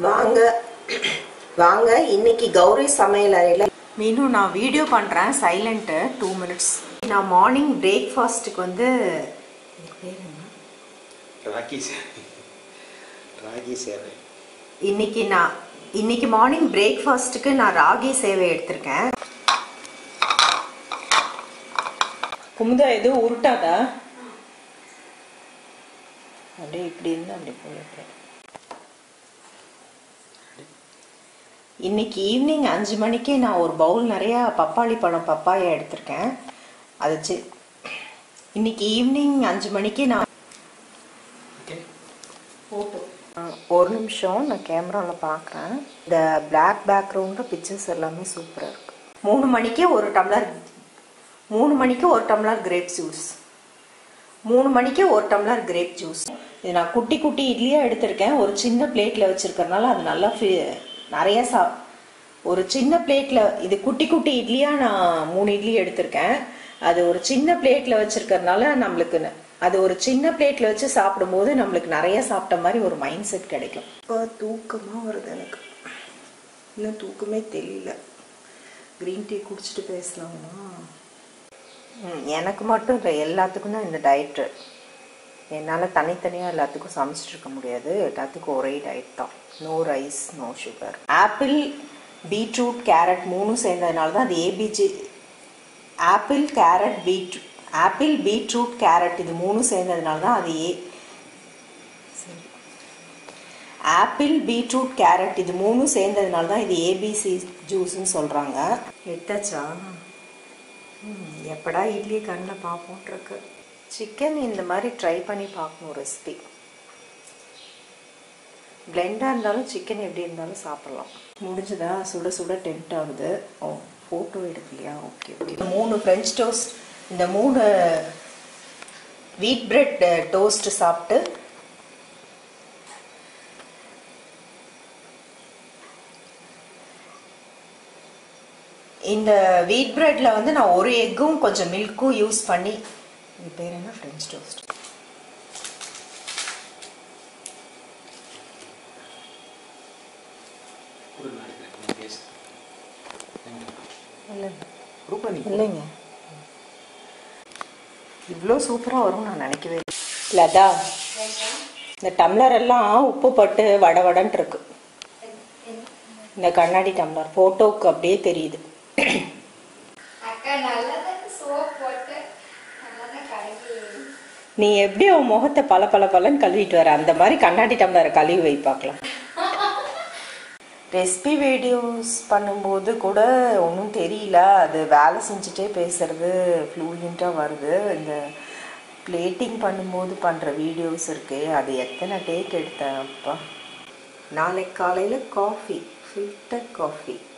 வாங்க வாங்க இன்னைக்கு கௌரி சமையல் அறையில் மீனு நான் வீடியோ பண்ணுறேன் சைலண்ட்டு டூ மினிட்ஸ் நான் மார்னிங் பிரேக்ஃபாஸ்ட்டுக்கு வந்து இதுக்கு பேர் என்ன? ராகி சேவை ராகி சேவை இன்னைக்கு நான் இன்னைக்கு மார்னிங் பிரேக்ஃபாஸ்ட்டுக்கு நான் ராகி சேவை எடுத்திருக்கேன் குமுதா எதுவும் உருட்டாதா அப்படியே இப்படி இருந்து அப்படி போய் இன்னைக்கு ஈவினிங் அஞ்சு மணிக்கு நான் ஒரு பவுல் நிறையா பப்பாளி பழம் பப்பாயா எடுத்திருக்கேன் அது சி இன்னைக்கு ஈவினிங் அஞ்சு மணிக்கு நான் ஓகே ஒரு நிமிஷம் நான் கேமராவில் பார்க்குறேன் இந்த பிளாக் பேக்ரவுண்டில் பிக்சர்ஸ் எல்லாமே சூப்பராக இருக்கு மூணு மணிக்கு ஒரு டம்ளர் மூணு மணிக்கு ஒரு டம்ளர் கிரேப் ஜூஸ் மூணு மணிக்கு ஒரு டம்ளர் கிரேப் ஜூஸ் இது நான் குட்டி குட்டி இட்லியாக எடுத்திருக்கேன் ஒரு சின்ன பிளேட்டில் வச்சுருக்கறனால அது நல்லா ஃபி நிறைய சா ஒரு சின்ன பிளேட்டில் இது குட்டி குட்டி இட்லியாக நான் மூணு இட்லி எடுத்திருக்கேன் அது ஒரு சின்ன பிளேட்டில் வச்சுருக்கறனால நம்மளுக்கு ந- அது ஒரு சின்ன பிளேட்டில் வச்சு சாப்பிடும்போது நம்மளுக்கு நிறைய சாப்பிட்ட மாதிரி ஒரு மைண்ட் செட் கிடைக்கும் இப்போ தூக்கமாக வருது எனக்கு இன்னும் தூக்கமே தெரியல க்ரீன் டீ குடிச்சிட்டு பேசலாமா ம், எனக்கு மட்டும் இல்லை எல்லாத்துக்கும் தான் இந்த டயட்டு என்னால் தனித்தனியாக எல்லாத்துக்கும் சமைச்சிட்டு இருக்க முடியாது எல்லாத்துக்கும் ஒரே டயட் தான் no rice no sugar apple beetroot carrot மூணும் சேர்ந்ததுனால தான் அது ABC apple carrot beet apple beetroot carrot இது மூணும் சேர்ந்ததுனால தான் அது ஏ சரி ஆப்பிள் பீட்ரூட் கேரட் இது மூணும் சேர்ந்ததுனால தான் இது ஏபிசி ஜூஸ்ன்னு சொல்கிறாங்க எடுத்தாச்சா ம், எப்படா இட்லி கண்ணில் பார்ப்போன்ருக்கு சிக்கன் இந்த மாதிரி ட்ரை பண்ணி பார்க்கணும் ரெசிபி பிளெண்டாக இருந்தாலும் சிக்கன் எப்படி இருந்தாலும் சாப்பிட்லாம் முடிஞ்சதா சுட சுட டெம்ட் ஆகுது ஓ ஃபோட்டோ எடுக்கலையா ஓகே ஓகே மூணு ஃப்ரெஞ்ச் டோஸ்ட் இந்த மூணு வீட் பிரெட் டோஸ்ட் சாப்பிட்டு இந்த வீட் பிரெட்ல வந்து நான் ஒரு எக்கும் கொஞ்சம் மில்க்கும் யூஸ் பண்ணி இது பேர் என்ன ஃப்ரெஞ்ச் டோஸ்ட் ஒரு நாளைக்கு நீ பேசு இல்லை ரூபா நீ இல்லைங்க இவ்வளோ சூப்பராக வரும்னு நான் நினைக்கவே இல்லை லதா இந்த டம்ளர் எல்லாம் உப்பு பட்டு வட வடன்ட்டு இருக்கு இந்த கண்ணாடி டம்ளர் ஃபோட்டோவுக்கு அப்படியே தெரியுது அக்கா நல்லதான் சோப் போட்டு நல்லதான் கழுவி நீ எப்படி உன் முகத்தை பல பல பலன்னு கழுவிட்டு வர அந்த மாதிரி கண்ணாடி டம்ளரை கழுவி வை பார்க்கலாம் ரெசிபி வீடியோஸ் பண்ணும்போது கூட ஒன்றும் தெரியல அது வேலை செஞ்சுட்டே பேசுறது ஃப்ளூயண்ட்டாக வருது இந்த பிளேட்டிங் பண்ணும்போது பண்ணுற வீடியோஸ் இருக்கு அது எத்தனை டேக் எடுத்தேன் அப்பா நாளைக்கு காலையில் காஃபி ஃபில்டர் காஃபி